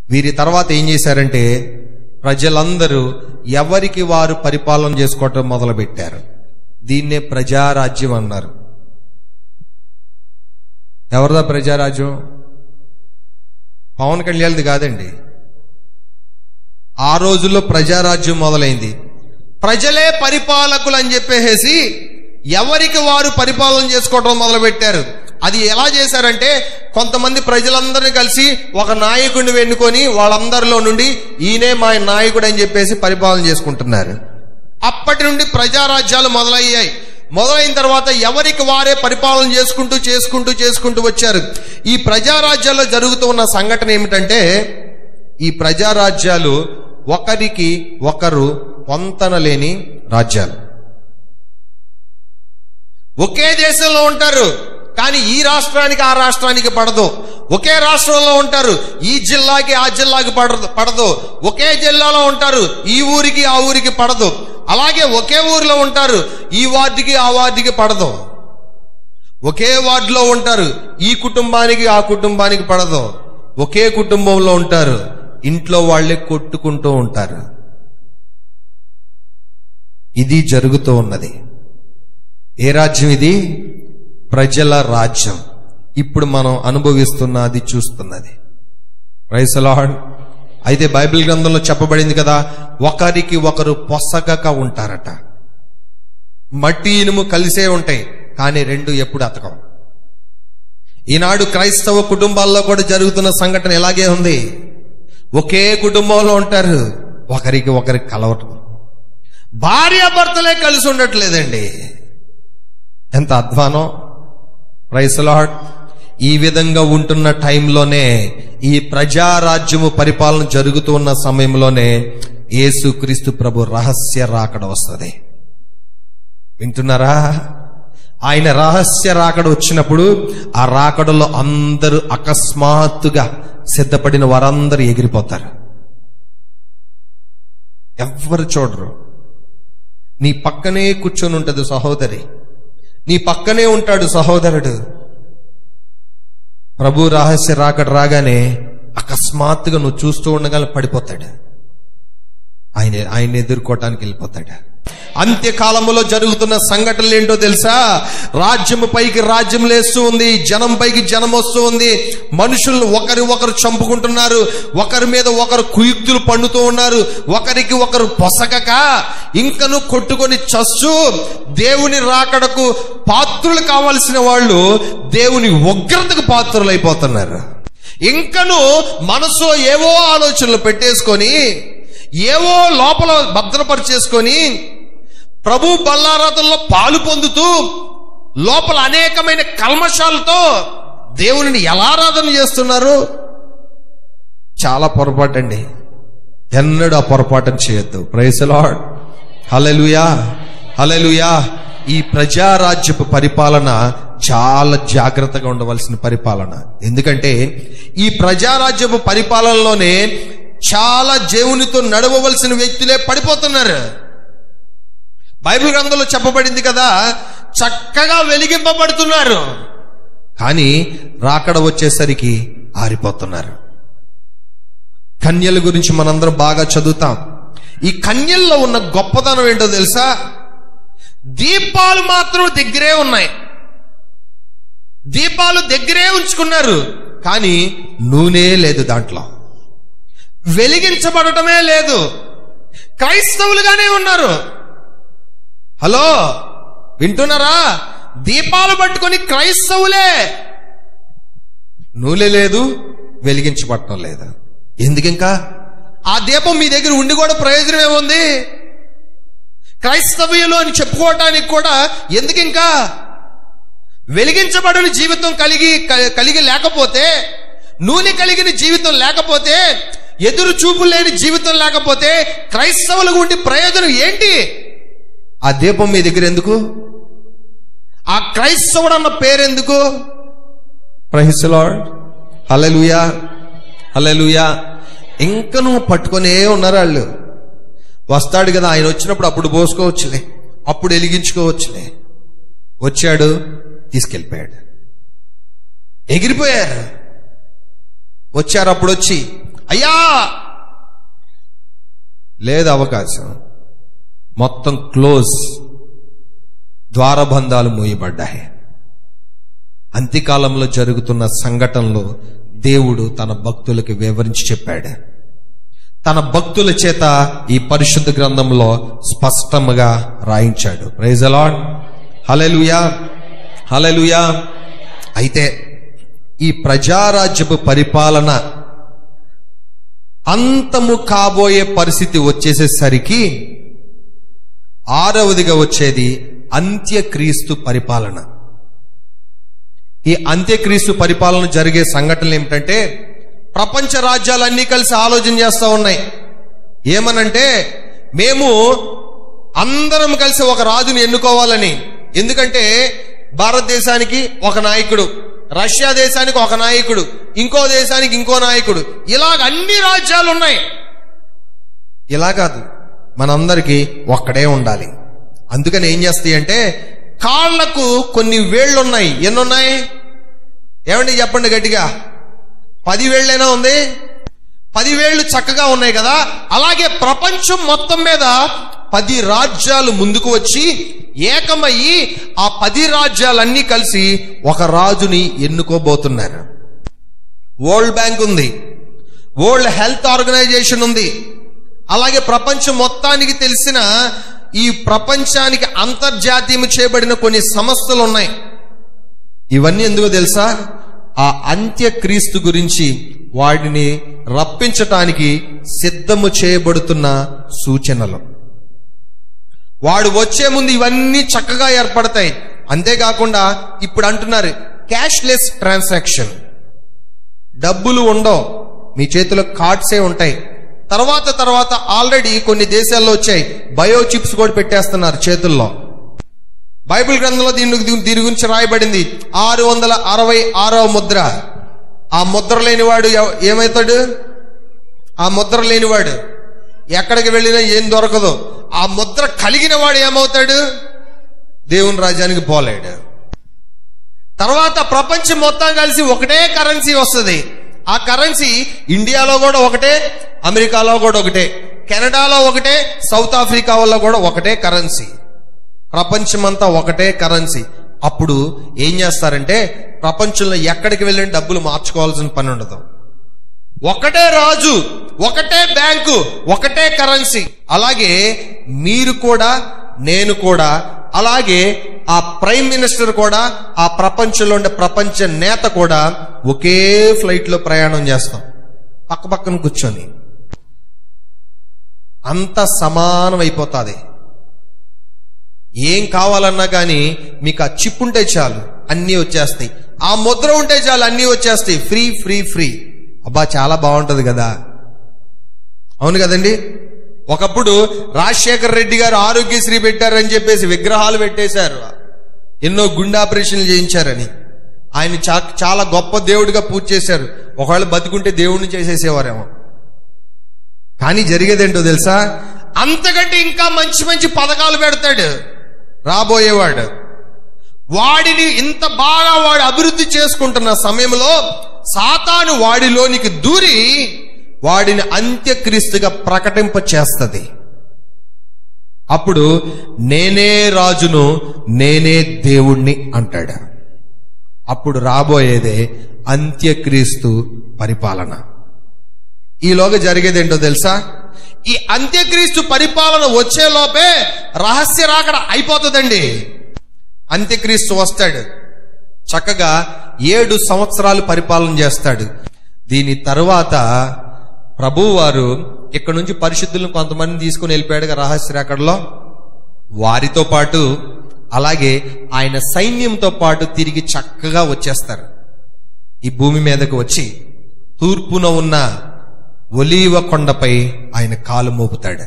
వీరి తర్వాత ఏం చేశారంటే ప్రజలందరూ ఎవరికి వారు పరిపాలన చేసుకోవటం మొదలుపెట్టారు దీన్నే ప్రజారాజ్యం అన్నారు ఎవరిదా ప్రజారాజ్యం పవన్ కళ్యాణ్ది కాదండి ఆ రోజుల్లో ప్రజారాజ్యం మొదలైంది ప్రజలే పరిపాలకులు అని చెప్పేసి ఎవరికి వారు పరిపాలన చేసుకోవడం మొదలుపెట్టారు అది ఎలా చేశారంటే కొంతమంది ప్రజలందరినీ కలిసి ఒక నాయకుడిని వెన్నుకొని వాళ్ళందరిలో నుండి ఈయనే మా నాయకుడు అని చెప్పేసి పరిపాలన చేసుకుంటున్నారు అప్పటి నుండి ప్రజారాజ్యాలు మొదలయ్యాయి మొదలైన తర్వాత ఎవరికి వారే పరిపాలన చేసుకుంటూ చేసుకుంటూ చేసుకుంటూ వచ్చారు ఈ ప్రజారాజ్యాల్లో జరుగుతూ ఉన్న సంఘటన ఏమిటంటే ఈ ప్రజారాజ్యాలు ఒకరికి ఒకరు పొంతన లేని రాజ్యాలు ఒకే దేశంలో ఉంటారు కానీ ఈ రాష్ట్రానికి ఆ రాష్ట్రానికి పడదు ఒకే రాష్ట్రంలో ఉంటారు ఈ జిల్లాకి ఆ జిల్లాకి పడదు పడదు ఒకే జిల్లాలో ఉంటారు ఈ ఊరికి ఆ ఊరికి పడదు అలాగే ఒకే ఊరిలో ఉంటారు ఈ వార్డుకి ఆ వార్డుకి పడదు ఒకే వార్డులో ఉంటారు ఈ కుటుంబానికి ఆ కుటుంబానికి పడదు ఒకే కుటుంబంలో ఉంటారు ఇంట్లో వాళ్ళే కొట్టుకుంటూ ఉంటారు ఇది జరుగుతూ ఉన్నది ఏ రాజ్యం ఇది ప్రజల రాజ్యం ఇప్పుడు మనం అనుభవిస్తున్నది చూస్తున్నది రైసలాడ్ అయితే బైబిల్ గ్రంథంలో చెప్పబడింది కదా ఒకరికి ఒకరు పొసగక ఉంటారట మట్టి ఇనుము కలిసే ఉంటాయి కానీ రెండు ఎప్పుడు అతకం ఈనాడు క్రైస్తవ కుటుంబాల్లో కూడా జరుగుతున్న సంఘటన ఎలాగే ఉంది ఒకే కుటుంబంలో ఉంటారు ఒకరికి ఒకరికి కలవటం భార్యాభర్తలే కలిసి ఉండట్లేదండి ఎంత అధ్వానం రైసలాడ్ ఈ విధంగా ఉంటున్న టైంలోనే ఈ ప్రజారాజ్యము పరిపాలన జరుగుతూ ఉన్న సమయంలోనే యేసుక్రీస్తు ప్రభు రహస్య రాకడ వస్తుంది వింటున్నారా ఆయన రహస్య రాకడ వచ్చినప్పుడు ఆ రాకడలో అందరూ అకస్మాత్తుగా సిద్ధపడిన వారందరూ ఎగిరిపోతారు ఎవ్వరు చూడరు నీ పక్కనే కూర్చొని ఉంటది సహోదరి నీ పక్కనే ఉంటాడు సహోదరుడు ప్రభు రహస్య రాకడ రాగానే అకస్మాత్తుగా నువ్వు చూస్తూ ఉండగానే పడిపోతాడు ఆయన ఆయన ఎదుర్కోవటానికి వెళ్ళిపోతాడు అంత్యకాలంలో జరుగుతున్న సంఘటనలు ఏంటో తెలుసా రాజ్యము పైకి రాజ్యం లేస్తూ ఉంది జనం పైకి జనం వస్తూ ఉంది మనుషులను ఒకరి ఒకరు చంపుకుంటున్నారు ఒకరి మీద ఒకరు కుయుక్తులు పండుతూ ఉన్నారు ఒకరికి ఒకరు పొసగక ఇంకను కొట్టుకొని చస్తూ దేవుని రాకడకు పాత్రులు కావాల్సిన వాళ్ళు దేవుని ఉగ్రతకు పాత్రులు అయిపోతున్నారు ఇంకను మనసు ఏవో ఆలోచనలు పెట్టేసుకొని ఏవో లోపల భద్రపరిచేసుకొని ప్రభు బల్లారాధనలో పాలు పొందుతూ లోపల అనేకమైన కల్మషాలతో దేవునిని ఎలా ఆరాధన చేస్తున్నారు చాలా పొరపాటు అండి ఎన్నడూ ఆ పొరపాటును చేయొద్దు ప్రైసలాడ్ హలెలుయా హలెలుయా ఈ ప్రజారాజ్యపు పరిపాలన చాలా జాగ్రత్తగా ఉండవలసిన పరిపాలన ఎందుకంటే ఈ ప్రజారాజ్యపు పరిపాలనలోనే చాలా దేవునితో నడవవలసిన వ్యక్తులే పడిపోతున్నారు బైబిల్ గ్రంథంలో చెప్పబడింది కదా చక్కగా వెలిగింపబడుతున్నారు కానీ రాకడ వచ్చేసరికి ఆరిపోతున్నారు కన్యల గురించి మనందరం బాగా చదువుతాం ఈ కన్యల్లో ఉన్న గొప్పతనం ఏంటో తెలుసా దీపాలు మాత్రం దగ్గరే ఉన్నాయి దీపాలు దగ్గరే ఉంచుకున్నారు కానీ నూనె లేదు దాంట్లో వెలిగించబడటమే లేదు క్రైస్తవులుగానే ఉన్నారు హలో వింటున్నారా దీపాలు పట్టుకొని క్రైస్తవులే నూనె లేదు వెలిగించబడటం లేదు ఎందుకు ఇంకా ఆ దీపం మీ దగ్గర ఉండి కూడా ప్రయోజనం ఏముంది క్రైస్తవ్యులు అని చెప్పుకోవటానికి కూడా ఎందుకు ఇంకా వెలిగించబడిన జీవితం కలిగి క- కలిగి లేకపోతే నూనె కలిగిన జీవితం లేకపోతే ఎదురు చూపు లేని జీవితం లేకపోతే క్రైస్తవులకు ఉండి ప్రయోజనం ఏంటి ఆ దీపం మీ దగ్గర ఎందుకు ఆ క్రైస్తవుడు అన్న పేరెందుకు ప్రహిసలాడ్ హలలుయా హలలుయా ఇంకా నువ్వు పట్టుకొనే ఉన్నారు వాళ్ళు వస్తాడు కదా ఆయన వచ్చినప్పుడు అప్పుడు పోసుకోవచ్చులే అప్పుడు వెలిగించుకోవచ్చులే వచ్చాడు తీసుకెళ్ళిపోయాడు ఎగిరిపోయారు వచ్చారు అప్పుడు వచ్చి అయ్యా లేదు అవకాశం మొత్తం క్లోజ్ ద్వారబంధాలు మూయబడ్డాయి అంత్యకాలంలో జరుగుతున్న సంఘటనలు దేవుడు తన భక్తులకు వివరించి చెప్పాడు తన భక్తుల చేత ఈ పరిశుద్ధ గ్రంథంలో స్పష్టంగా రాయించాడు ప్రైజ్ అలాడ్ హలెలుయా హలెలుయా అయితే ఈ ప్రజారాజ్యపు పరిపాలన అంతము కాబోయే పరిస్థితి వచ్చేసేసరికి ఆరవదిగా వచ్చేది అంత్యక్రీస్తు పరిపాలన ఈ అంత్యక్రీస్తు పరిపాలన జరిగే సంఘటనలు ఏమిటంటే ప్రపంచ రాజ్యాలన్నీ కలిసి ఆలోచన చేస్తూ ఉన్నాయి ఏమనంటే మేము అందరం కలిసి ఒక రాజుని ఎన్నుకోవాలని ఎందుకంటే భారతదేశానికి ఒక నాయకుడు రష్యా దేశానికి ఒక నాయకుడు ఇంకో దేశానికి ఇంకో నాయకుడు ఇలాగ అన్ని రాజ్యాలు ఉన్నాయి ఇలా కాదు మనందరికీ ఒక్కడే ఉండాలి అందుకని ఏం చేస్తాయి అంటే కాళ్లకు కొన్ని వేళ్ళు ఉన్నాయి ఎన్నున్నాయి ఏమండి చెప్పండి గట్టిగా పది వేళ్ళైనా ఉంది పదివేళ్లు చక్కగా ఉన్నాయి కదా అలాగే ప్రపంచం మొత్తం మీద పది రాజ్యాలు ముందుకు వచ్చి ఏకమయ్యి ఆ పది రాజ్యాలన్నీ కలిసి ఒక రాజుని ఎన్నుకోబోతున్నారు వరల్డ్ బ్యాంక్ ఉంది వరల్డ్ హెల్త్ ఆర్గనైజేషన్ ఉంది అలాగే ప్రపంచం మొత్తానికి తెలిసిన ఈ ప్రపంచానికి అంతర్జాతీయం చేయబడిన కొన్ని సంస్థలు ఉన్నాయి ఇవన్నీ ఎందుకో తెలుసా ఆ అంత్యక్రీస్తు గురించి వాడిని రప్పించటానికి సిద్ధము చేయబడుతున్న సూచనలు వాడు వచ్చే ముందు ఇవన్నీ చక్కగా ఏర్పడతాయి అంతేకాకుండా ఇప్పుడు అంటున్నారు క్యాష్లెస్ ట్రాన్సాక్షన్ డబ్బులు ఉండవు మీ చేతిలో కార్డ్సే ఉంటాయి తర్వాత తర్వాత ఆల్రెడీ కొన్ని దేశాల్లో వచ్చాయి బయో చిప్స్ కూడా పెట్టేస్తున్నారు చేతుల్లో బైబిల్ గ్రంథంలో దీని దీని గురించి రాయబడింది ఆరు వందల అరవై ఆరవ ముద్ర ఆ ముద్ర లేనివాడు ఎవ- ఏమవుతాడు ఆ ముద్ర లేనివాడు ఎక్కడికి వెళ్ళినా ఏం దొరకదు ఆ ముద్ర కలిగిన వాడు ఏమవుతాడు దేవుని రాజ్యానికి పోలేడు తర్వాత ప్రపంచం మొత్తం కలిసి ఒకటే కరెన్సీ వస్తుంది ఆ కరెన్సీ ఇండియాలో కూడా ఒకటే అమెరికాలో కూడా ఒకటే కెనడాలో ఒకటే సౌత్ ఆఫ్రికాలో కూడా ఒకటే కరెన్సీ ప్రపంచమంతా ఒకటే కరెన్సీ అప్పుడు ఏం చేస్తారంటే ప్రపంచంలో ఎక్కడికి వెళ్ళిన డబ్బులు మార్చుకోవాల్సిన పని ఉండదు ఒకటే రాజు ఒకటే బ్యాంకు ఒకటే కరెన్సీ అలాగే మీరు కూడా నేను కూడా అలాగే ఆ ప్రైమ్ మినిస్టర్ కూడా ఆ ప్రపంచంలో ఉండే ప్రపంచ నేత కూడా ఒకే ఫ్లైట్ లో ప్రయాణం చేస్తాం పక్క పక్కన కూర్చొని అంత సమానం అయిపోతుంది ఏం కావాలన్నా కానీ మీకు ఆ చిప్ ఉంటే చాలు అన్నీ వచ్చేస్తాయి ఆ ముద్ర ఉంటే చాలు అన్నీ వచ్చేస్తాయి ఫ్రీ ఫ్రీ ఫ్రీ అబ్బా చాలా బాగుంటది కదా అవును కదండి ఒకప్పుడు రాజశేఖర్ రెడ్డి గారు ఆరోగ్యశ్రీ పెట్టారని చెప్పేసి విగ్రహాలు పెట్టేశారు ఎన్నో గుండె ఆపరేషన్లు చేయించారని ఆయన చా- చాలా గొప్ప దేవుడిగా పూజ చేశారు ఒకవేళ బతుకుంటే దేవుడిని చేసేసేవారేమో కానీ జరిగేదేంటో తెలుసా అంతకంటే ఇంకా మంచి మంచి పథకాలు పెడతాడు రాబోయేవాడు వాడిని ఇంత బాగా వాడు అభివృద్ధి చేసుకుంటున్న సమయంలో సాతాను వాడిలోనికి దూరి వాడిని అంత్యక్రీస్తుగా ప్రకటింప చేస్తది అప్పుడు నేనే రాజును నేనే దేవుణ్ణి అంటాడు అప్పుడు రాబోయేదే అంత్యక్రీస్తు పరిపాలన ఈలోగా జరిగేది ఏంటో తెలుసా ఈ అంత్యక్రీస్తు పరిపాలన వచ్చేలోపే రహస్య రాకడ అయిపోతుందండి అంత్యక్రీస్తు వస్తాడు చక్కగా ఏడు సంవత్సరాలు పరిపాలన చేస్తాడు దీని తరువాత ప్రభువు వారు ఇక్కడ నుంచి పరిశుద్ధులను కొంతమంది తీసుకుని వెళ్ళిపోయాడుగా రహస్య రాకడలో వారితో పాటు అలాగే ఆయన సైన్యంతో పాటు తిరిగి చక్కగా వచ్చేస్తారు ఈ భూమి మీదకు వచ్చి తూర్పున ఉన్న ఒలీవ కొండపై ఆయన కాలు మోపుతాడు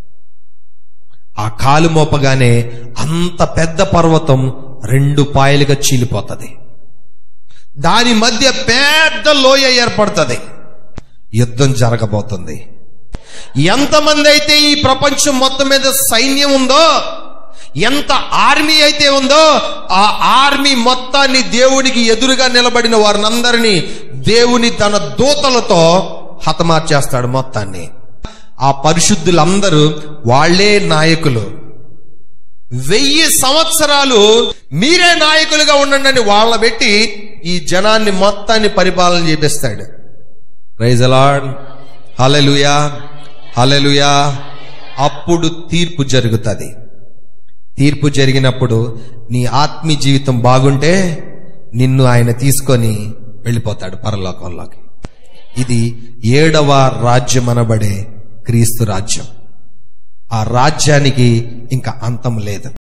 ఆ కాలు మోపగానే అంత పెద్ద పర్వతం రెండు పాయలుగా చీలిపోతుంది దాని మధ్య పెద్ద లోయ ఏర్పడుతుంది యుద్ధం జరగబోతుంది ఎంతమంది అయితే ఈ ప్రపంచం మొత్తం మీద సైన్యం ఉందో ఎంత ఆర్మీ అయితే ఉందో ఆ ఆర్మీ మొత్తాన్ని దేవునికి ఎదురుగా నిలబడిన వారినందరినీ దేవుని తన దూతలతో హతమార్చేస్తాడు మొత్తాన్ని ఆ పరిశుద్ధులందరూ వాళ్లే నాయకులు వెయ్యి సంవత్సరాలు మీరే నాయకులుగా ఉండండి వాళ్ళ పెట్టి ఈ జనాన్ని మొత్తాన్ని పరిపాలన చేపిస్తాడు రైజ్ అలాడ్ హలెలుయా హలెలుయా అప్పుడు తీర్పు జరుగుతుంది తీర్పు జరిగినప్పుడు నీ ఆత్మీయ జీవితం బాగుంటే నిన్ను ఆయన తీసుకొని వెళ్ళిపోతాడు పరలోకంలోకి ఇది ఏడవ రాజ్యం అనబడే క్రీస్తు రాజ్యం ఆ రాజ్యానికి ఇంకా అంతం లేదు